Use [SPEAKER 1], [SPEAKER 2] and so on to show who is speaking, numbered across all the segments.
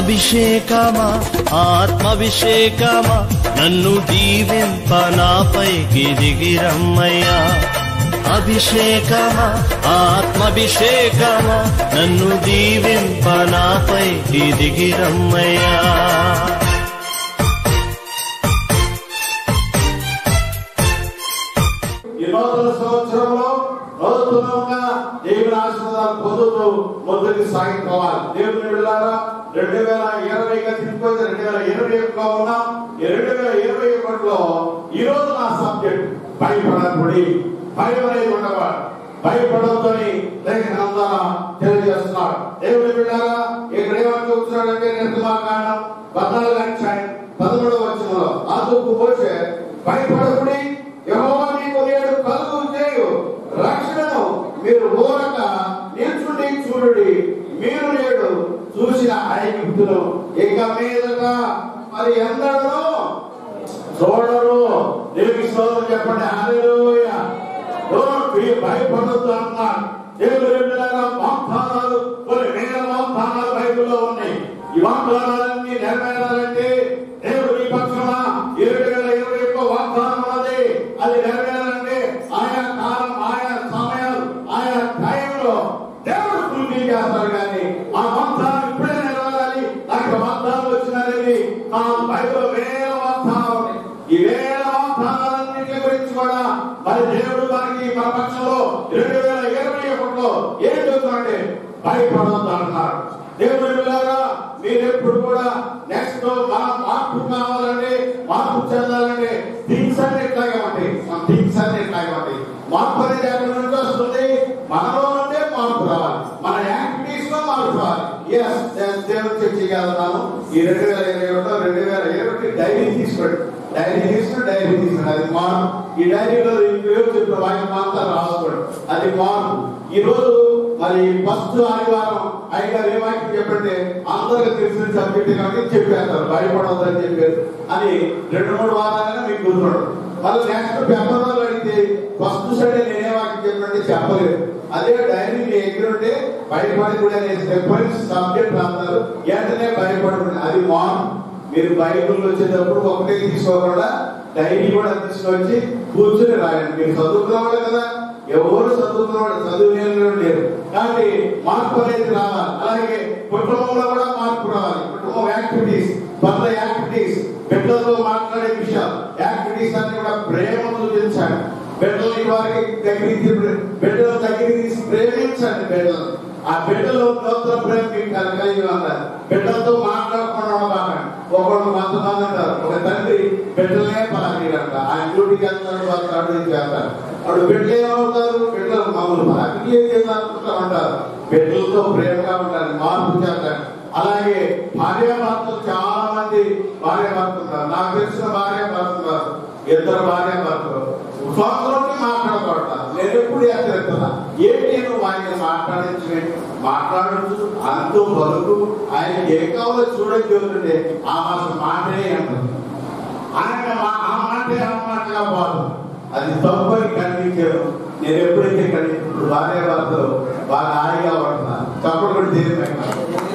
[SPEAKER 1] అభిషేకమా ఆత్మభిషేకమా నన్ను దీవింప నాపైకి దిగిరమ్మయ్యా అభిషేకమా ఆత్మభిషేకమా నన్ను దీవింప నాపైకి దిగిరమ్మయ్యా
[SPEAKER 2] ఈ నూతన సంవత్సరంలో నూతనంగా దేవుని ఆశీర్వాదాలు పొందుతూ ముందుకు సాగిపోవాలి దేవుని విడుదల రెండు వేల ఇరవైగా తీసుకొని రెండు వేల ఇరవై ఒకటిలో ఉన్నాం ఈ రెండు వేల ఇరవై ఒకటిలో ఈ రోజు నా సబ్జెక్ట్ భయపడకుడి భయం అనేది ఉండవాడు భయపడవద్దని లేఖనంగా తెలియజేస్తున్నాడు దేవుని బిడ్డారా ఇక్కడ ఏమని చెబుతున్నాడంటే నిర్గమాకాండం పద్నాలుగు అధ్యాయం పదమూడవ వచనంలో అందుకు పోసే భయపడకుడి యెహోవా మీకు నేడు కలుగు చేయు రక్షణను మీరు ఊరక నిల్చుండి చూడుడి మీరు నేడు చూసిన ఐగుప్తులు ఇక మీదట మరి ఎందరో చూడరు దేవుని స్తోత్రం చెప్పండి హల్లెలూయా డోంట్ బి భయపడొద్దు అన్నాడు దేవుని బిడ్డలారా వాగ్దానాలు కొన్ని వేల వాగ్దానాలు బైబిల్లో ఉన్నాయి ఈ వాగ్దానాలన్నీ నెరవేరాలంటే దేవుడి పక్షమా ఏడు వేల ఇరవై ఒక్క వాగ్దానం ఉన్నది అది నెరవేరాలంటే ఆయా కాలం ఆయా సమయాలు ఆయా టైంలో దేవుడు పూర్తి చేస్తారు కానీ ఆ వాగ్దానం ఇప్పుడే నెరవేరాలి నాకు వాగ్దానం వచ్చినది నా బైబిల్ వేల వాగ్దానాలు ఉన్నాయి ఈ వేల వాగ్దానాలన్నింటి గురించి కూడా మరి దేవుడు మనకి మన పక్షంలో రెండు వేల ఇరవై ఒకటిలో ఏం చెబుతున్నాడంటే భయపడవద్దు అంటున్నారు దేవుడు బిడ్డలారా మీరు ఎప్పుడు కూడా నెక్స్ట్ మన మార్పు కావాలంటే మార్పు చెందాలంటే థింగ్స్ అన్ని ఇట్లాగే ఉంటాయి మన థింగ్స్ అన్ని ఇట్లాగే ఉంటాయి మార్పు అనేది ఎక్కడి నుంచి వస్తుంది మనలో నుండే మార్పు రావాలి మన యాక్టివిటీస్ లో మార్పు రావాలి ఎస్ దేవుడు చేయగలుగుతాను ఈ రెండు వేల ఇరవై ఒకటో రెండు వేల ఇరవై ఒకటి డైరీ తీసుకోండి డైరీ తీసుకుని డైరీ తీసుకోండి అది మార్పు ఈ డైరీలో ఇంకేం చెప్పిన వాక్యం అంతా రాసుకోండి అది మార్పు ఈ రోజు మరి ఫస్ట్ ఆదివారం అయ్యగారు ఏ వాక్యం చెప్పండి అందరికి తెలిసిన సబ్జెక్ట్ కాబట్టి చెప్పేస్తారు భయపడవద్దని చెప్పారు అని రెండు మూడు వారాలైనా మీకు గుర్తున్నాడు మళ్ళీ నెక్స్ట్ పేపర్ వాళ్ళు అడిగితే ఫస్ట్ సండే నేనే వాక్యం చెప్పండి చెప్పలేదు అదే డైరీ మీ దగ్గర ఉంటే భయపడి కూడా నేను సబ్జెక్ట్ రాస్తారు వెంటనే భయపడకుండా అది మార్పు మీరు బైబిల్ వచ్చేటప్పుడు ఒకటే తీసుకోకుండా డైరీ కూడా తీసుకొచ్చి కూర్చుని రాయండి మీరు చదువుకున్నవాళ్ళు కదా ఎవరు చదువుకున్నవాడు చదువులేని లేరు కాబట్టి మార్పు అనేది రావాలి అలాగే కుటుంబంలో కూడా మార్పు రావాలి కుటుంబం యాక్టివిటీస్ కొత్త యాక్టివిటీస్ బిడ్డలతో మాట్లాడే విషయాలు యాక్టివిటీస్ అన్ని కూడా ప్రేమ చూపించాలి బిడ్డలని వారికి దగ్గరికి బిడ్డల దగ్గరికి తీసి ప్రేమించండి బిడ్డలు ఆ బిడ్డలు నూతన ప్రేమ మీకు కల- కలిగి ఉన్నారు బిడ్డలతో మాట్లాడకుండా ఉండబాకండి ఒకళ్ళు కొంతమంది అంటారు ఒక తండ్రి బిడ్డలనే పలకీడంట ఆయన డ్యూటీకి వెళ్తాడు వాళ్ళు అడుగు చేస్తారు అప్పుడు బిడ్డలు ఏమవుతారు బిడ్డలు మమ్మల్ని పలకి ఏం చేయాలనుకుంటా ఉంటారు బిడ్డలతో ప్రేమగా ఉండాలి మార్పు చేస్తారు అలాగే భార్య భర్తలు చాలా మంది భార్య భర్తలు ఉన్నారు నాకు తెలిసిన భార్య భర్తలు ఉన్నారు ఇద్దరు భార్య భర్తలు స్వంతంలోకి మాట్లాడబడతారు నేను ఎప్పుడు హెచ్చరిస్తున్నా ఏంటి నువ్వు ఆయన మాట్లాడించి మాట్లాడచ్చు అంతు బలుకు ఆయన ఏ కావాలో చూడని చెబుతుంటే ఆ మాసం మాటే అంటారు ఆయన మా- ఆ మాటే ఆ మాటగా పోదు అది తప్పని ఖండించారు నేను ఎప్పుడైతే ఖండించిన భార్య భర్తలు బాగా హాయిగా పడుతున్నారు తప్పుడు కూడా దేని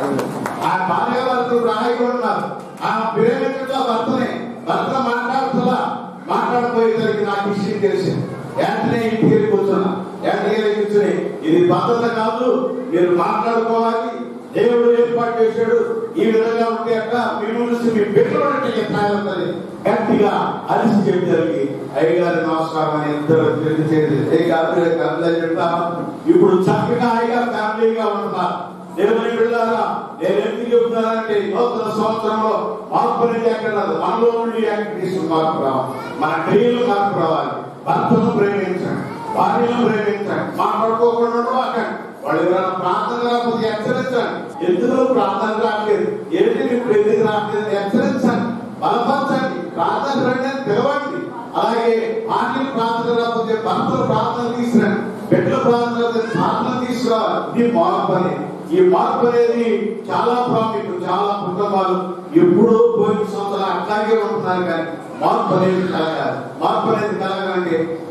[SPEAKER 2] ఆ భార్య భర్తలు హాయిగా ఉన్నారు ఆ ప్రేమికుడితో భర్తనే భర్త మాట్లాడుతున్నా మాట్లాడబోయేసరికి నాకు విషయం తెలిసింది వెంటనే ఇంటికి వెళ్ళి కూర్చున్నా వెంటనే వెళ్ళి కూర్చుని ఇది పద్ధతి కాదు మీరు మాట్లాడుకోవాలి దేవుడు ఏర్పాటు చేశాడు ఈ విధంగా ఉంటే అక్క మీ ముందు మీ పెట్టుబడి తాగుతుంది గట్టిగా అలిసి చెప్పి అయ్యగారి నమస్కారం అని ఇద్దరు తెలిసి చేసి ఏ గారు కర్మలు చెప్తాను ఇప్పుడు చక్కగా అయ్యగారు ఫ్యామిలీగా ఉంటున్నారు దేవుని బిడ్డారా నేను ఎందుకు చెప్తున్నానంటే ఈ నూతన సంవత్సరంలో మార్పు అనేది ఎక్కడ రాదు మనలో నుండి యాక్టివిటీస్ మార్పు రావాలి మన క్రియలు మార్పు రావాలి భర్తను ప్రేమించండి భార్యను ప్రేమించండి మాట్లాడుకోకుండా ఉండవాకండి వాళ్ళు ఎవరైనా ప్రార్థన రాకపోతే హెచ్చరించండి ఎందుకు ప్రార్థన రావట్లేదు ఏంటి ఇప్పుడు ఎందుకు రావట్లేదు హెచ్చరించండి బలపరచండి ప్రార్థన రండి అని పిలవండి అలాగే భార్యలు ప్రార్థన రాకపోతే భర్తలు ప్రార్థన తీసుకురండి బిడ్డల ప్రార్థన రాకపోతే ప్రార్థన తీసుకురావాలి ఇది మార్పు అనేది ఈ మార్పు అనేది చాలా ప్రాముఖ్యం చాలా కుటుంబాలు ఎప్పుడో పోయిన సంవత్సరాలు అట్లాగే ఉంటున్నారు కానీ మార్పు అనేది కలగాలి మార్పు అనేది కలగాలంటే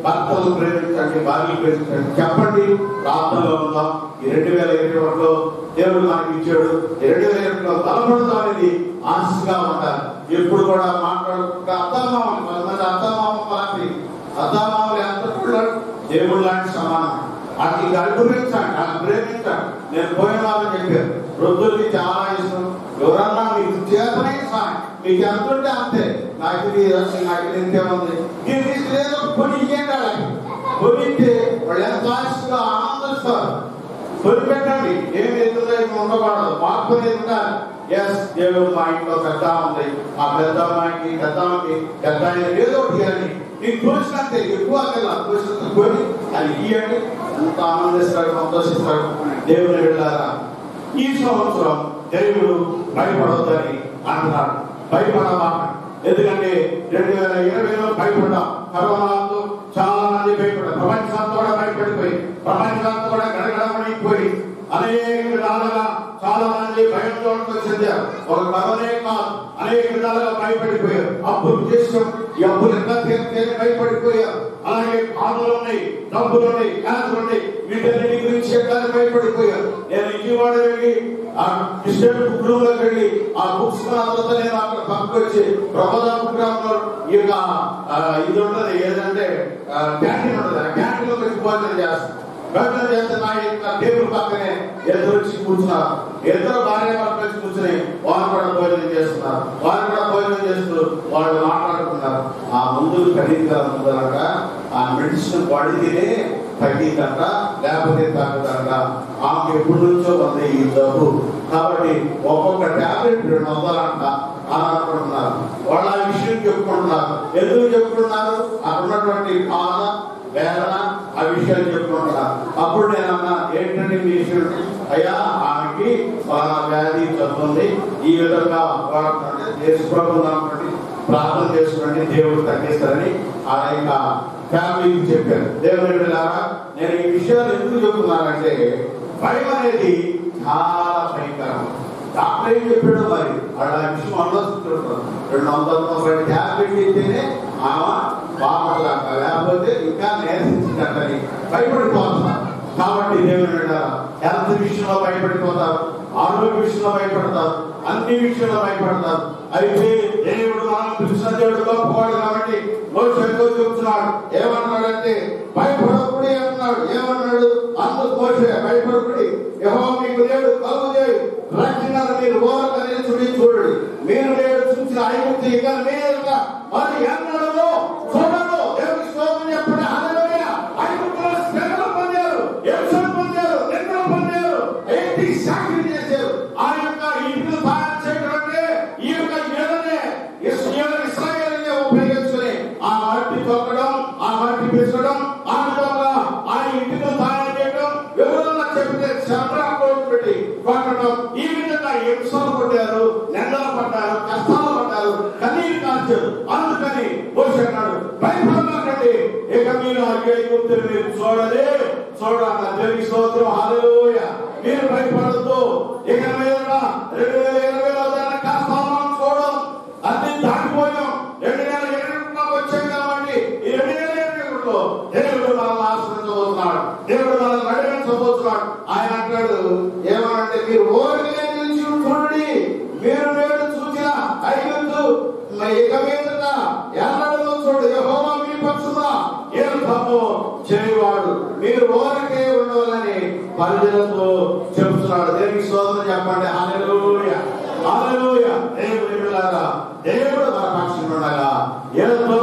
[SPEAKER 2] భర్తలు ప్రేమించండి భార్యలు ప్రేమించండి చెప్పండి ప్రార్థనలో ఉందాం ఈ రెండు వేల ఇరవై ఒకటిలో దేవుడు మనకి ఇచ్చాడు ఈ రెండు వేల ఇరవైలో తలపడతాం అనేది ఆశగా ఉంటారు ఎప్పుడు కూడా మాట్లాడుకుంటే అత్తామామలు కొంతమంది అత్తామామ లాంటి అత్తామామలు ఎంత కూడా దేవుడు లాంటి సమానం వాటికి అనుభవించండి వాళ్ళు ప్రేమించండి నేను పోయిన వాళ్ళని చెప్పాను వృద్ధులకి చాలా ఇష్టం ఎవరన్నా మీకు చేతనైన సాయం మీకు ఎంత ఉంటే అంతే నాకు ఇది రసం, నాకు ఇది ఇంకేముంది ఇది లేదు కొని ఇయ్యండి వాళ్ళకి కొనిస్తే వాళ్ళు ఎంత ఆశగా ఆనందిస్తారు కొనిపెట్టండి ఏం ఎదురుగా ఏమి ఉండకూడదు మార్పు అనేది ఉండాలి ఎస్ దేవుడు మా ఇంట్లో పెద్ద ఉంది ఆ పెద్ద అమ్మాయికి పెద్ద అమ్మకి పెద్ద ఆయన ఏదో ఒకటి ఇవ్వండి నీకు తోచినంతే ఎక్కువ కదా తోచినంత కొని అది ఇవ్వండి అంత ఆనందిస్తాడు సంతోషిస్తాడు దేవుని వెళ్ళారా ఈ సంవత్సరం దేవుడు భయపడవద్దని అంటున్నాడు భయపడమా ఎందుకంటే రెండు వేల ఇరవైలో భయపడ్డాం కరోనాతో చాలా మంది భయపడ్డారు ప్రపంచంతో కూడా భయపడిపోయి ప్రపంచంతో కూడా గడగడమడిపోయి అనేక విధాలుగా చాలా మంది భయంతో చెందారు ఒక కరోనే కాదు అనేక విధాలుగా భయపడిపోయారు అప్పులు చేసాం ఈ అప్పులు ఎంత తీర్చేది భయపడిపోయారు అలాగే బాధలు ఉన్నాయి డబ్బులు ఉన్నాయి క్యాన్సర్ ఉన్నాయి వీటన్నిటి గురించి ఎట్లా భయపడిపోయారు నేను విజయవాడ వెళ్ళి ఆ క్రిస్టియన్ బుక్ రూమ్ లోకి వెళ్ళి ఆ బుక్స్ తర్వాత నేను అక్కడ పక్కకు వచ్చి ప్రబోధ ప్రోగ్రామ్ లో ఈ యొక్క ఆ, ఇది ఉంటది ఏదంటే క్యాంటీన్ ఉంటది ఆ క్యాంటీన్ లో వచ్చి భోజనం చేస్తాను భోజనం చేస్తే నా యొక్క టేబుల్ పక్కనే ఇద్దరు వచ్చి కూర్చున్నారు ఇద్దరు భార్య భర్తలు వచ్చి కూర్చుని వారు కూడా భోజనం చేస్తున్నారు వారు కూడా భోజనం చేస్తూ వాళ్ళు మాట్లాడుతున్నారు ఆ ముందు ఖరీదుగా ముందరక ఆ మెడిసిన్ బాడీ తినే తగ్గిందంట లేకపోతే తగ్గదంట ఆమె ఎప్పటి నుంచో ఉంది ఈ జబ్బు కాబట్టి ఒక్కొక్క టాబ్లెట్ రెండు వందలంట అని అనుకుంటున్నారు వాళ్ళు ఆ విషయం చెప్పుకుంటున్నారు ఎందుకు చెప్పుకుంటున్నారు అక్కడ ఉన్నటువంటి బాధ వేదన ఆ విషయాలు చెప్పుకుంటున్నారు అప్పుడు నేను అన్నా ఏంటంటే మీ విషయం అయ్యా ఆమెకి ఫలానా వ్యాధి జరుగుతుంది ఈ విధంగా వాడుతుంటే దేశప్రభుత్వం ప్రార్థన చేసుకోండి దేవుడు తగ్గిస్తారని ఆ యొక్క ఫ్యామిలీకి చెప్పారు దేవుని బిడ్డలారా నేను ఈ విషయాలు ఎందుకు చెప్తున్నానంటే భయం అనేది చాలా భయంకరం డాక్టర్ ఏం చెప్పాడు మరి వాళ్ళ విషయం ఆలోచిస్తుంటారు రెండు వందల తొంభై ట్యాబ్లెట్ ఇస్తేనే ఆమె బాగుంటుందంట లేకపోతే ఇంకా నేర్చిందంటని భయపడిపోతున్నారు కాబట్టి దేవుని బిడ్డలారా హెల్త్ విషయంలో భయపడిపోతారు ఆరోగ్య విషయంలో భయపడతారు అన్ని విషయంలో భయపడతారు అయితే దేవుడు మనం పిలిచిన దేవుడు గొప్పవాడు కాబట్టి మోసంతో చెప్తున్నాడు ఏమన్నాడంటే భయపడకుడి అన్నాడు ఏమన్నాడు అందుకు మోసే భయపడకుడి యహో మీకు దేవుడు కలుగు చేయు రక్షణ మీరు ఓరకనే చూడి చూడండి మీరు నేడు చూసిన ఐగుప్తు ఇక మీరుగా మరి ఎన్నడూ చూడను దేవుడి స్తోత్రం చెప్పండి హల్లెలూయా ఐగుప్తులో శ్రమలు పొందారు హింసలు పొందారు నిందలు పొందారు ఏంటి సాక్షి చేశారు ఆ యొక్క ఇంటిని తయారు చేయడం అంటే ఈ యొక్క ఏదనే ఇస్రాయేల్ ఇస్రాయేల్ని ఉపయోగించుకుని ఆ మట్టి తొక్కడం ఆ మట్టి పెంచడం ఆ విధంగా ఆ ఇంటిని తయారు చేయడం ఎవరన్నా చెప్తే చంద్ర పెట్టి కొట్టడం ఈ విధంగా హింసలు కొట్టారు నిందలు పడ్డారు కష్టాలు పడ్డారు కన్నీరు కాల్చారు అందుకని మోషే అన్నాడు భయపడమాకండి ఇక మీరు అగ్గే గుర్తులు మీరు చూడలే చూడాలి దేవుని స్తోత్రం హల్లెలూయా మీరు భయపడద్దు ఇక మీద రెండు వేల ఇరవైలో దాన్ని కష్టాలు మనం చూడం అన్ని దాటిపోయాం రెండు వేల ఇరవై ఒకటిలోకి వచ్చాం కాబట్టి ఈ రెండు వేల ఇరవై ఒకటిలో దేవుడు మనల్ని ఆశ్రయించబోతున్నాడు దేవుడు మనల్ని నడిపించబోతున్నాడు ఆయన అంటాడు ఏమనంటే మీరు ఓరికనే నిలిచి చూడండి మీరు నేడు చూసిన ఐగుప్తు ఇక మీదట ఎన్నడూ చూడు యెహోవా మీ పక్షున ఏ తప్పు చేయవాడు మీరు ఓరకే ఉండవాలని పరిజలతో చెబుతున్నాడు దేవునికి సోదరు చెప్పండి హల్లెలూయా హల్లెలూయా దేవుని బిడ్డలారా దేవుడు మన పక్షున ఉండగా ఎంతో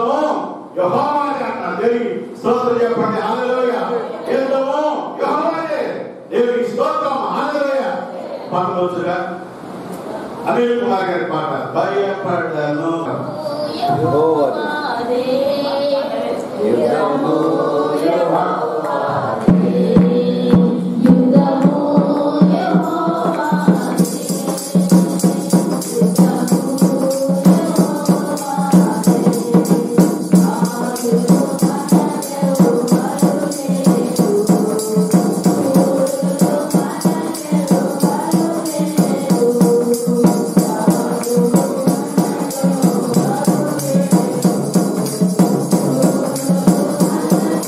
[SPEAKER 2] యెహోవాని అంటాడు దేవునికి స్తోత్రం చెప్పండి హల్లెలూయా ఎంతో యెహోవానే దేవునికి స్తోత్రం హల్లెలూయా పాటలుగా అనిల్ కుమార్ గారి పాట భయపడను
[SPEAKER 3] Thank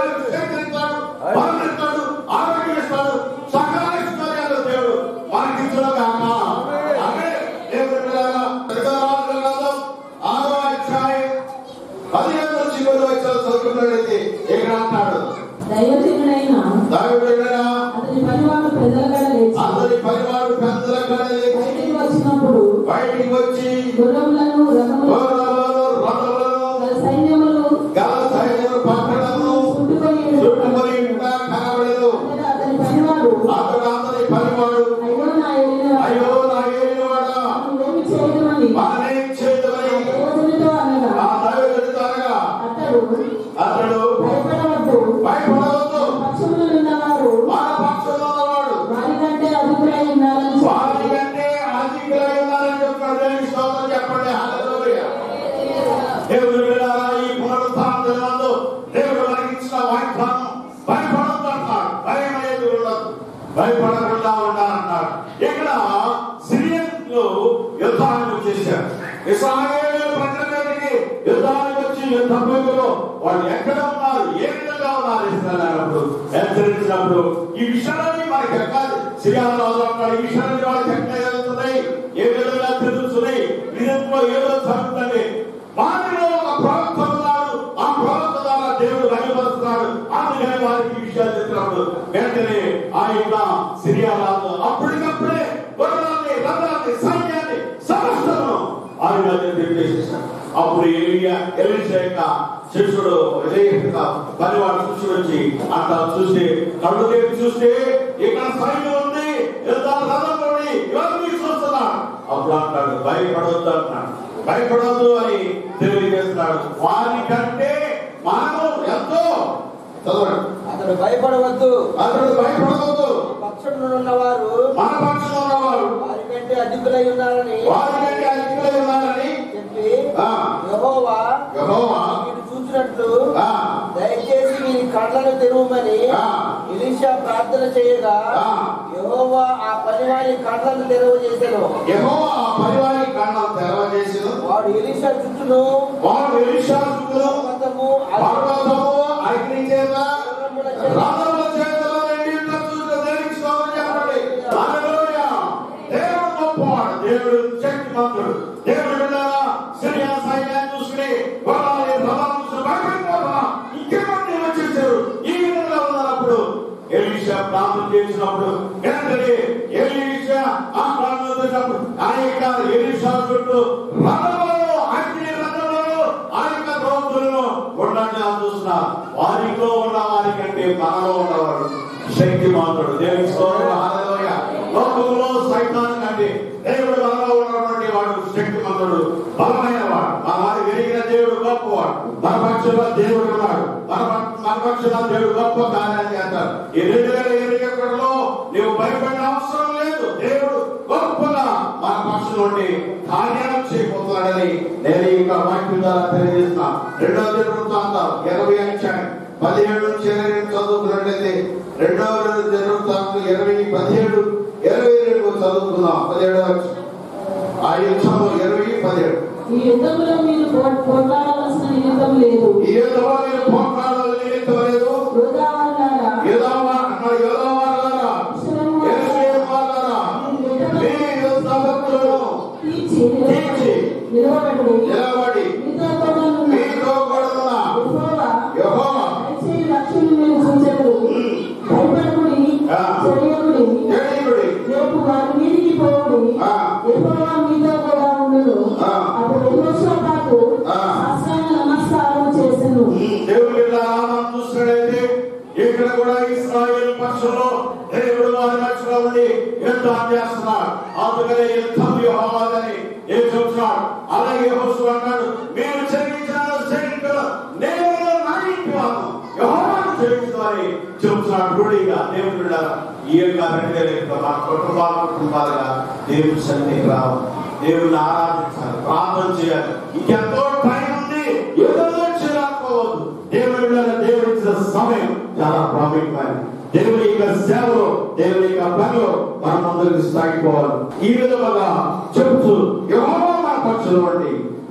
[SPEAKER 2] వారికి శక్తి ఇస్తాడు బలం ఇస్తాడు ఆరోగ్యం ఇస్తాడు సకల ఇస్తాడు దేవుడు మనకి ఇచ్చిన కాక ఆమె దేవుడు పిల్లలారా, పెద్దరాజుల గ్రంథం ఆరో అధ్యాయం పదిహేను నుంచి ఇరవై వచ్చారు చదువుకున్నట్లయితే ఇక్కడ అంటాడు
[SPEAKER 3] దైవజనుడైన
[SPEAKER 2] దావిడైనా
[SPEAKER 3] అతని పనివాడు ప్రజల కడ లేచి
[SPEAKER 2] అందరి పరివారు పెద్దల కడలి
[SPEAKER 3] బయటికి వచ్చినప్పుడు
[SPEAKER 2] బయటికి వచ్చి
[SPEAKER 3] గుర్రములను రథములను
[SPEAKER 2] గోడలను, రథములను,
[SPEAKER 3] గల సైన్యములు
[SPEAKER 2] గల సైన్యములు పట్టణము
[SPEAKER 3] చుట్టుకొని
[SPEAKER 2] చుట్టుకొని ఇంకా కనబడలేదు
[SPEAKER 3] అంతటా అతని పనివాడు
[SPEAKER 2] అతడు అందరి పరివాడు
[SPEAKER 3] అయ్యో నా ఏలిన
[SPEAKER 2] అయ్యో నా ఏలినవాడా
[SPEAKER 3] ఏమి చేయమని
[SPEAKER 2] మనమేం చేద్దామని
[SPEAKER 3] దైవజనుడితో అనగా
[SPEAKER 2] ఆ దైవజనుడు అనగా
[SPEAKER 3] అతడు
[SPEAKER 2] అతడు
[SPEAKER 3] భయపడవద్దు
[SPEAKER 2] భయపడవద్దు
[SPEAKER 3] పక్షములు ఉన్నవారు
[SPEAKER 2] మన పక్షంలో ఉన్నవాడు
[SPEAKER 3] వారికంటే అధికులై ఉన్నారని చెప్పి
[SPEAKER 2] వారికంటే అధికులై ఉన్నారని చెప్తాడు దేవుని స్తోత్రం చెప్పండి హల్లెలూయా దేవుడు వినారా ఈ పునరుత్థానం దినమందు దేవుడు మనకి ఇచ్చిన వాగ్దానం భయపడద్దు అంటాడు భయం అనేది ఉండదు భయపడకుండా ఉండాలన్నాడు ఇక్కడ సిరియన్లు యుద్ధానికి చేశారు ఇస్రాయేలు ప్రజల మీదకి యుద్ధానికి వచ్చి యుద్ధ భూమిలో వాళ్ళు ఎక్కడ ఉన్నారు ఏ విధంగా ఉన్నారు ఇస్తున్నప్పుడు హెచ్చరించినప్పుడు ఈ విషయాన్ని మనకి ఎక్కాలి సిరియాలో అంటాడు ఈ విషయాన్ని వాళ్ళకి ఎక్కడ జరుగుతున్నాయి ఏ విధంగా తెలుస్తున్నాయి విధంలో ఏదో జరుగుతుంది వారిలో ఒక ప్రవక్త ఉన్నాడు ఆ ప్రవక్త ద్వారా దేవుడు బయలుపరుస్తున్నాడు అందుకని వారికి ఈ విషయాలు చెప్తున్నాడు వెంటనే ఆయన సిరియా రాజు అప్పటికప్పుడే గుర్రాన్ని రథాన్ని సైన్యాన్ని సమస్తను ఆయన నిర్దేశిస్తాడు అప్పుడు ఏలియా ఎలిషా యొక్క శిష్యుడు ఎలీషా పనివాడు శిష్యుడు వచ్చి అట్లా చూస్తే కళ్ళు తెప్పి చూస్తే ఇక్కడ సైన్యం ఉంది యుద్ధాల రథం ఉంది ఇవన్నీ చూస్తున్నాడు అప్పుడు అంటాడు భయపడొద్దు అంటున్నాడు భయపడొద్దు అని తెలియజేస్తున్నాడు వారికంటే మనము ఎంతో చదవండి
[SPEAKER 4] అతడు భయపడవద్దు
[SPEAKER 2] అతడు భయపడవద్దు
[SPEAKER 4] పక్షంలో ఉన్నవారు
[SPEAKER 2] మన పక్షంలో ఉన్నవారు
[SPEAKER 4] వారికంటే అధికులై ఉన్నారని
[SPEAKER 2] వారికంటే అధికులై ఉన్నారని
[SPEAKER 4] చెప్పి
[SPEAKER 2] ఆ,
[SPEAKER 4] యెహోవా
[SPEAKER 2] యెహోవా
[SPEAKER 4] వీరు చూసినట్లు
[SPEAKER 2] ఆ,
[SPEAKER 4] దయచేసి వీరి కళ్ళను తెరవమని
[SPEAKER 2] ఆ.
[SPEAKER 4] ఎలీషా ప్రార్థన చేయగా
[SPEAKER 2] ఆ.
[SPEAKER 4] యెహోవా ఆ పనివారి కళ్ళను తెరవజేసెను
[SPEAKER 2] యెహోవా ఆ పరివారి కన్నం తెరవజేసిన
[SPEAKER 4] వాడు ఎలీషా చుట్టూను
[SPEAKER 2] వాడు ఎలీషా చుట్టూ
[SPEAKER 4] పర్వతము
[SPEAKER 2] పర్వతము అగ్ని చేత రథముల చేతలో నిండి ఉన్న చూసిన దేవునికి స్తోత్రం చెప్పండి. హల్లెలూయా. దేవుడు గొప్పవాడు. దేవుడు శక్తిమంతుడు. దేవుడు విన్నారా? సిరియా సైన్యాన్ని చూసుకుని, గుర్రాలని, రథాలను చూసుకుని భయపడిపోతున్నా. ఇంకెవరిని వచ్చేసారు? ఈ విధంగా ఉన్నప్పుడు ఎలీషా ప్రార్థన చేసినప్పుడు వెంటనే ఎలీషా ఆ ప్రార్థన చేసినప్పుడు ఆ యొక్క ఎలీషా చుట్టూ రథములు, అగ్ని రథములు, ఆ యొక్క దోతులను ఉండండి అని చూస్తున్నా వారిలో ఉన్న వారికంటే మనలో ఉన్నవాడు శక్తిమంతుడు దేవుని స్తోత్రం హల్లెలూయా లోకంలో సైతాన్ కంటే దేవుడు మనలో ఉన్నటువంటి వాడు శక్తిమంతుడు బలమైన వాడు మన వారి వెలిగిన దేవుడు గొప్పవాడు మన పక్షంలో దేవుడు ఉన్నాడు మన పక్ష- మన పక్షంలో దేవుడు గొప్ప కార్యాలు చేస్తాడు ఈ రెండు వేల ఇరవై ఒకటిలో నీవు భయపడిన అవసరం లేదు దేవుడు గొప్పగా మన పక్షంలో ఉండి కార్యాలు చేయబోతున్నాడని నేను ఈ యొక్క వాక్యం ద్వారా తెలియజేస్తున్నా రెండవ జరుగుతాంతం ఇరవై అధ్యాయం పదిహేడు నుంచి ఇరవై రెండు చదువుకున్నట్లయితే రెండవ జరుగుతాంతం ఇరవై పదిహేడు ఇరవై రెండు చదువుకుందాం పదిహేడవ అధ్యాయం. ఆ యుద్ధంలో ఇరవై పదిహేడు
[SPEAKER 3] ఈ యుద్ధంలో మీరు పో- పోట్లాడవలసిన నిమిత్తం లేదు
[SPEAKER 2] ఈ యుద్ధంలో మీరు పోట్లాడాలని నిమిత్తం లేదు
[SPEAKER 3] యోధావారులారా,
[SPEAKER 2] యోధావా అక్కడ యోధావారులారా, యెరూషలేము వారులారా, మీ యుద్ధభక్తులను
[SPEAKER 3] తీర్చి
[SPEAKER 2] తీర్చి
[SPEAKER 3] నిలవబడి
[SPEAKER 2] నిలబడి
[SPEAKER 3] మీతో కూడా ఉన్న
[SPEAKER 2] మీతో కూడా ఉన్న
[SPEAKER 3] యెహోవా
[SPEAKER 2] యెహోవా
[SPEAKER 3] దయచేసి రక్షణ మీరు చూచెదరు. భయపడకుడి,
[SPEAKER 2] ఆ.
[SPEAKER 3] చెయ్యకుడి,
[SPEAKER 2] జడియుడి,
[SPEAKER 3] రేపు వారి మీదికి పోవుడి.
[SPEAKER 2] ఆ.
[SPEAKER 3] యెహోవా మీతో కూడా ఉండును.
[SPEAKER 2] ఆ.
[SPEAKER 3] అప్పుడు యెహోషాపాతు
[SPEAKER 2] ఆ.
[SPEAKER 3] సాష్టాంగ నమస్కారం చేసెను.
[SPEAKER 2] దేవుడి ఆనందం చూసినట్లయితే ఇక్కడ కూడా ఇస్రాయేల్ పక్షంలో దేవుడు వారి మధ్యలో ఉండి యుద్ధం చేస్తున్నాడు అందుకనే యుద్ధం యెహోవాదని ఏం చెప్తున్నాడు అలాగే యెహోషువ అన్నాడు మీరు చెల్లించిన చెల్లింపులు నేను నా ఇంటి వాను యెహోవాను చెల్లించుతారని చెప్తున్నాడు రూఢిగా దేవుడు బిడ్డలారా, ఈ యొక్క రెండు వేల ఇరవై మా కుటుంబాల కుటుంబాలుగా దేవుడి సన్నిధికి రావాలి దేవుడిని ఆరాధించాలి ప్రార్థన చేయాలి ఇంకెంతో టైం ఉంది ఏదో చేయాలనుకోవద్దు దేవుడి బిడ్డల దేవుడి ఇచ్చిన సమయం చాలా ప్రాముఖ్యమైనది దేవుని యొక్క సేవలో దేవుని యొక్క పనిలో మనం ముందుకు సాగిపోవాలి ఈ విధముగా చెబుతూ యెహోవా మన పక్షులు వంటి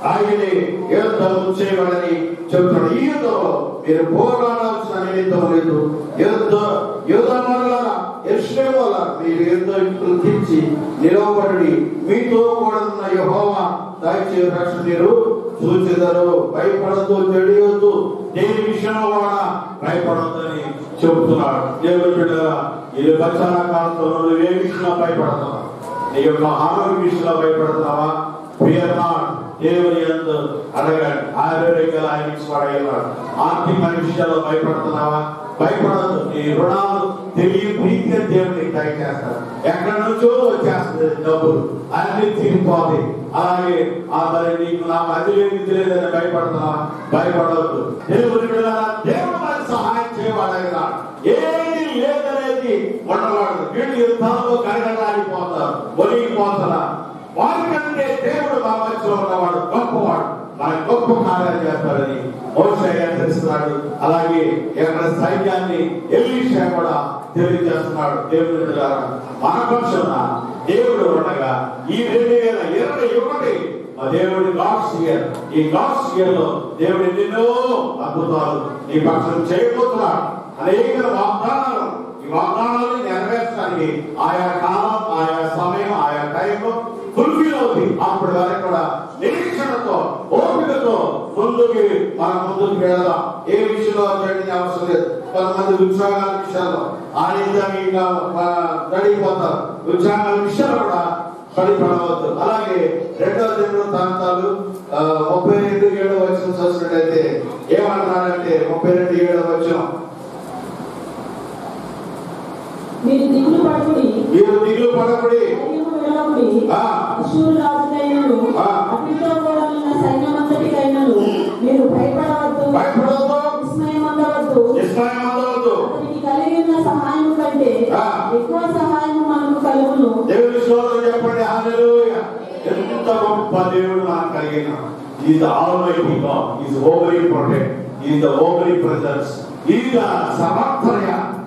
[SPEAKER 2] ఆయనే యుద్ధం చేయవాలని చెబుతున్నాడు ఈ యుద్ధంలో మీరు పోరాడాల్సిన నిమిత్తం లేదు యుద్ధ యుద్ధములారా ఎరుషలేము వల్ల మీరు యుద్ధం తెచ్చి నిలవబడి మీతో కూడా ఉన్న యెహోవా దయచేసి రక్షణ మీరు చూచెదరు భయపడద్దు తెలియద్దు దేని విషయంలో కూడా భయపడొద్దని చెబుతున్నాడు దేవుడు బిడ్డగా ఇది బచ్చాల కాలంలో నువ్వు ఏ విషయంలో భయపడుతున్నావు నీ యొక్క ఆరోగ్య విషయంలో భయపడుతున్నావా ఫియర్ నాట్ దేవుని ఎందు అడగండి ఆరోగ్యాలు ఆయన ఇచ్చి పడగలడు ఆర్థిక విషయాల్లో భయపడుతున్నావా భయపడద్దు నీ రుణాలు తెలియ ప్రీతిగా దేవుని దయచేస్తాడు ఎక్కడి నుంచో వచ్చేస్తుంది డబ్బులు అన్ని తీరిపోతాయి అలాగే ఆ మరి నీకు నాకు అది లేదు ఇది లేదని భయపడుతున్నావా భయపడవద్దు దేవుని బిడ్డలారా, దేవుడు మనకు సహాయం చేయవాడైనాడు ఏది లేదనేది ఉండవాడు వీళ్ళు యుద్ధాల్లో కరగడాడిపోతారు ఒలిగిపోతారా వారికంటే దేవుడు మా మధ్యలో ఉన్నవాడు గొప్పవాడు మన గొప్ప కార్యాలు చేస్తాడని మోసయ్య తెలుస్తున్నాడు అలాగే ఎక్కడ సైన్యాన్ని ఎలీషా కూడా తెలియజేస్తున్నాడు దేవుడు బిడ్డలారా, మన పక్షాన దేవుడు ఉండగా ఈ రెండు వేల ఇరవై ఒకటి మా దేవుడి గాడ్స్ ఇయర్ ఈ గాడ్స్ ఇయర్ లో దేవుడు ఎన్నెన్నో అద్భుతాలు ఈ పక్షం చేయబోతున్నాడు అనేక వాగ్దానాలు ఈ వాగ్దానాలను నెరవేర్చడానికి ఆయా కాలం ఆయా సమయం ఆయా టైంలో ఫుల్ఫిల్ అవుతుంది అప్పటి వరకు కూడా నిరీక్షణతో ఓపికతో ముందుకి మన ముందుకు వెళదాం ఏ విషయంలో చేయడానికి అవసరం లేదు కొంతమంది ఉత్సాహాల విషయాల్లో ఆనందంగా గడిపోతారు ఉత్సాహాల విషయాలు కూడా పడిపడవద్దు అలాగే రెండవ దేవుడు ప్రాంతాలు ఆ, ముప్పై రెండు ఏడు వచ్చిన చూసినట్టయితే ఏమంటున్నాడంటే ముప్పై రెండు ఏడు వచ్చిన
[SPEAKER 3] మీరు దిగులు పడుకుని
[SPEAKER 2] మీరు దిగులు పడకుడి
[SPEAKER 3] ధైర్యము విడవకుడి
[SPEAKER 2] ఆ.
[SPEAKER 3] అశూరు రాజుకైనను
[SPEAKER 2] ఆ.
[SPEAKER 3] అతనితో కూడా ఉన్న సైన్యమంతటికైనను మీరు భయపడవద్దు
[SPEAKER 2] భయపడవద్దు.
[SPEAKER 3] విస్మయం అందవద్దు
[SPEAKER 2] నిస్మయం అందవద్దు
[SPEAKER 3] అతనికి కలిగి ఉన్న సహాయం కంటే
[SPEAKER 2] ఆ.
[SPEAKER 3] ఎక్కువ సహాయం మనకు కలుగును
[SPEAKER 2] దేవుని స్తోత్రం చెప్పండి హల్లెలూయా ఎంత గొప్ప దేవుడు మనకు కలిగిన is almighty god is every protect is the every presence is the సమర్థయ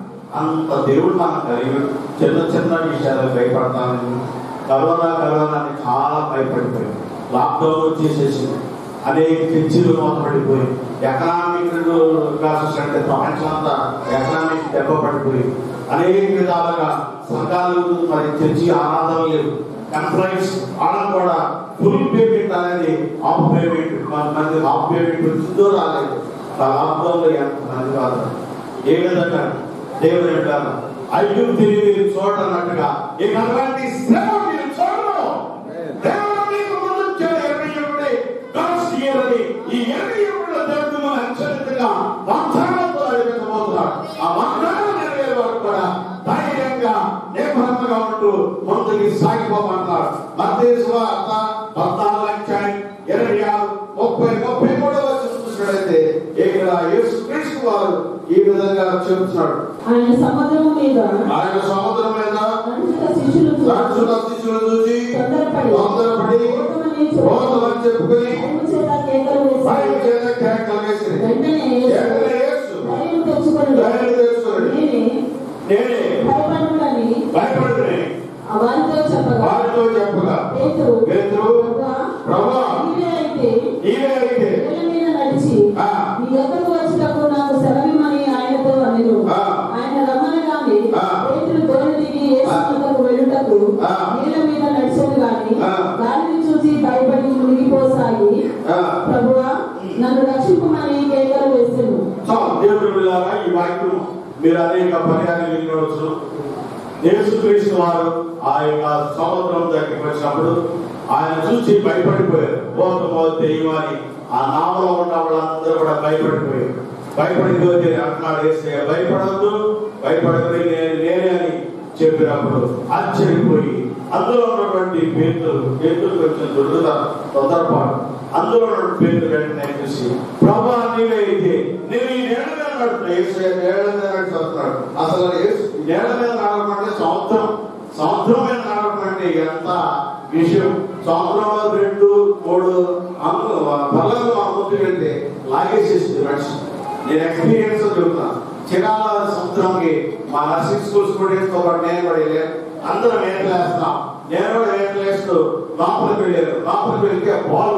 [SPEAKER 2] అంత దేవుడు మనకు కలిగి చిన్న చిన్న విషయాలకు భయపడతానని కరోనా కరోనా అని చాలా భయపడిపోయింది లాక్డౌన్ వచ్చేసేసింది అనేక చర్చలు మూతపడిపోయి ఎకనామిక్ క్లాసెస్ అంటే ప్రపంచం అంతా ఎకనామిక్ దెబ్బ పడిపోయి అనేక విధాలుగా సంఘాలు మరి చర్చి ఆరాధన లేవు కంప్లైంట్స్ వాళ్ళకు కూడా ఫుల్ పేమెంట్ అనేది హాఫ్ పేమెంట్ కొంతమంది హాఫ్ పేమెంట్ వచ్చిందో రాలేదు లాక్డౌన్ లో ఎంతమంది కాదు ఏ విధంగా దేవుడు అంటారు అయ్యు తిరిగి మీరు చూడనట్టుగా ఇక అలాంటి శ్రమ మీరు చూడరు దేవుడు మీకు ముందు ఇచ్చిన ఇరవై ఒకటి గాడ్స్ ఇయర్ అని ఈ ఇరవై ఒకటిలో దేవుడు మన అత్యధికంగా వాగ్దానాలతో నడిపించబోతున్నాడు ఆ వాగ్దానం నెరవేరే వరకు కూడా ధైర్యంగా నిర్భరంగా ఉంటూ ముందుకి సాగిపోమంటున్నాడు మత్తయి సువార్త పద్నాలుగు అధ్యాయం ఇరవై ఆరు ముప్పై ముప్పై మూడవ వచనం చూసినట్లయితే ఇక్కడ యేసు క్రీస్తు వారు ఈ విధంగా చెబుతున్నాడు
[SPEAKER 3] ఆయన సముద్రము మీద
[SPEAKER 2] ఆయన సముద్రం మీద
[SPEAKER 3] నడుచుట శిష్యులు చూసి
[SPEAKER 2] నడుచున్న శిష్యులు చూసి
[SPEAKER 3] తొందరపడి
[SPEAKER 2] తొందరపడి
[SPEAKER 3] ఓటమని చెప్పి
[SPEAKER 2] రోతమని చెప్పుకొని
[SPEAKER 3] భయము చేత కేకలు వేసి
[SPEAKER 2] భయం చేత కేకలు వేసి
[SPEAKER 3] వెంటనే యేసు
[SPEAKER 2] వెంటనే యేసు
[SPEAKER 3] ధైర్యం తెచ్చుకొని
[SPEAKER 2] ధైర్యం తెచ్చుకొని
[SPEAKER 3] నేనే
[SPEAKER 2] నేనే
[SPEAKER 3] భయపడకుడని
[SPEAKER 2] భయపడుతున్నా
[SPEAKER 3] ఆ వారితో చెప్పగా
[SPEAKER 2] వారితో చెప్పగా
[SPEAKER 3] పేతురు
[SPEAKER 2] పేతురు
[SPEAKER 3] ప్రభువా,
[SPEAKER 2] ప్రభా
[SPEAKER 3] నీవే అయితే
[SPEAKER 2] నీవే అయితే
[SPEAKER 3] నేల మీద నడిచి
[SPEAKER 2] ఆ.
[SPEAKER 3] నీ దగ్గరకు వచ్చినప్పుడు నాకు సెలవిమ్మని ఆయనతో అనెను
[SPEAKER 2] ఆ.
[SPEAKER 3] ఆయన రమ్మనగానే
[SPEAKER 2] ఆ.
[SPEAKER 3] పేతురు దోణి దిగి యేసు వద్దకు వెళ్ళుటకు
[SPEAKER 2] ఆ.
[SPEAKER 3] నీళ్ళ మీద నడిచాను గాని
[SPEAKER 2] ఆ.
[SPEAKER 3] గాలిని చూసి భయపడి మునిగిపోసాగి
[SPEAKER 2] ఆ,
[SPEAKER 3] ప్రభువా నన్ను రక్షింపమని కేకలు వేసాను
[SPEAKER 2] చాలు దేవుడు బిడ్డలారా, ఈ వాక్యం మీరు అనేక పర్యాలు వినవచ్చు యేసుక్రీస్తు వారు ఆ యొక్క సముద్రం దగ్గరికి వచ్చినప్పుడు ఆయన చూసి భయపడిపోయారు పోతమో దెయ్యమని ఆ నామలో ఉన్న వాళ్ళందరూ కూడా భయపడిపోయారు భయపడిపోతే అంటున్నాడు వేస్తే భయపడద్దు భయపడదు నేను నేనే అని చెప్పినప్పుడు ఆశ్చర్యపోయి అందులో ఉన్నటువంటి పేతులు పేతులు కొంచెం దొరుకుతా తొందరపాటు అందులో ఉన్న పేతులు వెంటనే చూసి ప్రభా నీవే అయితే నేను ఈ నేల మీద నడుపుతున్నా యేసు నేల మీద నడుస్తున్నాడు అసలు యేసు నేల మీద నడవడం అంటే సంవత్సరం సంవత్సరం మీద నడవడం అంటే ఎంత విషయం సంవత్సరంలో రెండు మూడు అంగు పళ్ళను అమ్ముతూ వెళ్తే లాగేసేసింది మనిషి నేను ఎక్స్పీరియన్స్ చెబుతున్నాను చిరాల సముద్రంకి మా నర్సింగ్ స్కూల్ స్టూడెంట్స్ తో పాటు నేను కూడా వెళ్ళాను అందరం ఏం వేస్తున్నాం నేను కూడా ఏం వేస్తూ లోపలికి వెళ్ళాను లోపలికి వెళ్తే బాల్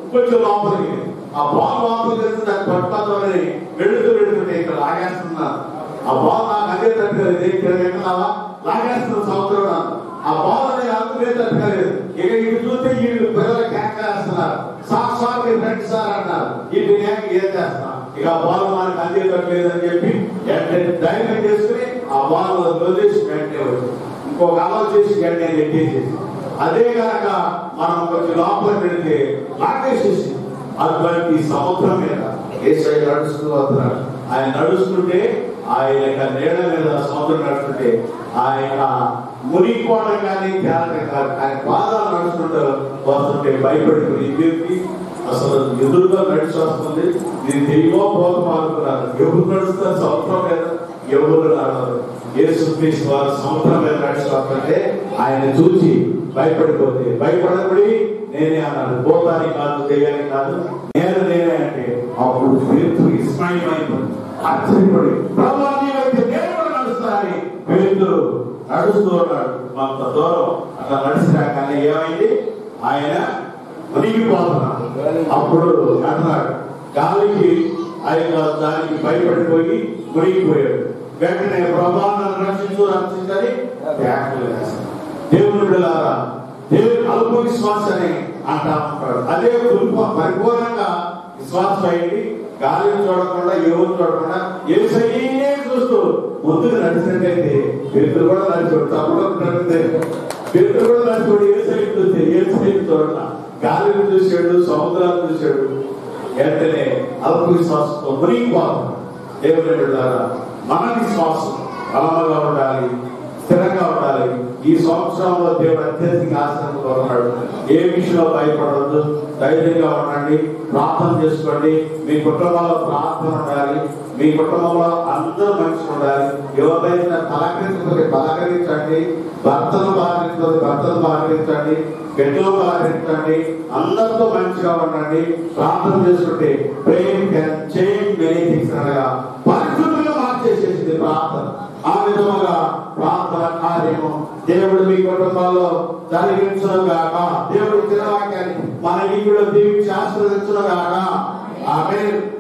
[SPEAKER 2] కొంచెం లోపలికి ఆ బాల్ లోపలికి వెళ్తే దాన్ని పట్టుకోవాలని వెళుతూ వెళుతుంటే ఇక్కడ లాగేస్తున్నారు ఆ బాల్ నాకు అదే తగ్గలేదు ఇక్కడ ఎక్కడావా లాగేస్తున్న సంవత్సరం ఆ బాల్ అనేది అందుకే తగ్గలేదు ఇక ఇటు చూస్తే వీళ్ళు పిల్లలు క్యాక్ చేస్తున్నారు సార్ సార్ మీ ఫ్రెండ్ సార్ అన్నారు వీళ్ళు నేను ఏం చేస్తున్నా ఇక ఆ బాల్ మనకు అందేటట్లేదు అని చెప్పి వెంటనే ధైర్యం చేసుకుని ఆ బాల్ వదిలేసి వెంటనే వచ్చి ఇంకొక అలవాటు చేసి వెంటనే నెట్టేసేసి అదే కనుక మనం కొంచెం లోపల పెడితే లాగేసేసి అటువంటి సముద్రం మీద ఏసై నడుస్తూ వస్తున్నాడు ఆయన నడుస్తుంటే ఆయన యొక్క నీడ మీద సముద్రం నడుస్తుంటే ఆయన మునిగిపోవడం కానీ తేలడం కాదు ఆయన పాదాలు నడుస్తుంటే వస్తుంటే భయపడిపోయి ఇదేంటి అసలు ఎదురుగా నడిచి వస్తుంది ఇది తెలియో పోతం అనుకున్నారు ఎవరు నడుస్తారు సముద్రం మీద ఎవరు నడవరు యేసు క్రీస్తు వారు సముద్రం మీద నడిచి వస్తుంటే ఆయన చూసి భయపడిపోతే భయపడబడి నేనే అన్నాడు పోతానికి కాదు చేయాలి కాదు నేను నేనే అంటే అప్పుడు పేతురు ఇస్మాయిల్ అయిపోయింది ఆశ్చర్యపడి ప్రభా నీవైతే నేను కూడా నడుస్తానని పేతురు నడుస్తూ ఉన్నాడు కొంత దూరం అట్లా నడిచినా కానీ ఏమైంది ఆయన మునిగిపోతున్నాడు అప్పుడు అన్నాడు గాలికి ఆయన దానికి భయపడిపోయి మునిగిపోయాడు వెంటనే ప్రభా నన్ను రక్షించు రక్షించని కేకలు వేస్తాడు. దేవుని బిడ్డలారా దేవుని అల్ప విశ్వాసని అంటా ఉంటాడు అదే కుటుంబ పరిపూర్ణంగా విశ్వాసం అయ్యింది గాలిని చూడకుండా ఎవరు చూడకుండా ఏసయ్యే చూస్తూ ముందుకు నడిచినట్టయితే పేతులు కూడా నడిచాడు తప్పుడు నడితే పేతులు కూడా నడిచాడు ఏసై చూస్తే ఏసై చూడాల గాలిని చూశాడు సముద్రాన్ని చూశాడు వెంటనే అల్ప విశ్వాసంతో మునిగిపోతాడు దేవుని బిడ్డలారా మన విశ్వాసం బలంగా ఉండాలి స్థిరంగా ఉండాలి ఈ సంవత్సరంలో దేవుడు అత్యధికంగా ఆశ్రమపోతున్నాడు ఏ విషయంలో భయపడవద్దు ధైర్యంగా ఉండండి ప్రార్థన చేసుకోండి మీ కుటుంబంలో ప్రార్థన ఉండాలి మీ కుటుంబంలో అందరూ మనిషి ఉండాలి ఎవరైనా పలకరించకపోతే పలకరించండి భర్తను పలకరించకపోతే భర్తను పలకరించండి బిడ్డలు పలకరించండి అందరితో మంచిగా ఉండండి ప్రార్థన చేసుకుంటే prayer can change many things అనగా పరిస్థితులుగా మార్చేసేసింది ప్రార్థన ఆ విధముగా ప్రార్థన కార్యము దేవుడు మీ కుటుంబాల్లో జరిగించడం గాక దేవుడు ఇచ్చిన వాక్యాన్ని మన ఇంట్లో దీవించి ఆశీర్వదించడం గాక ఆమె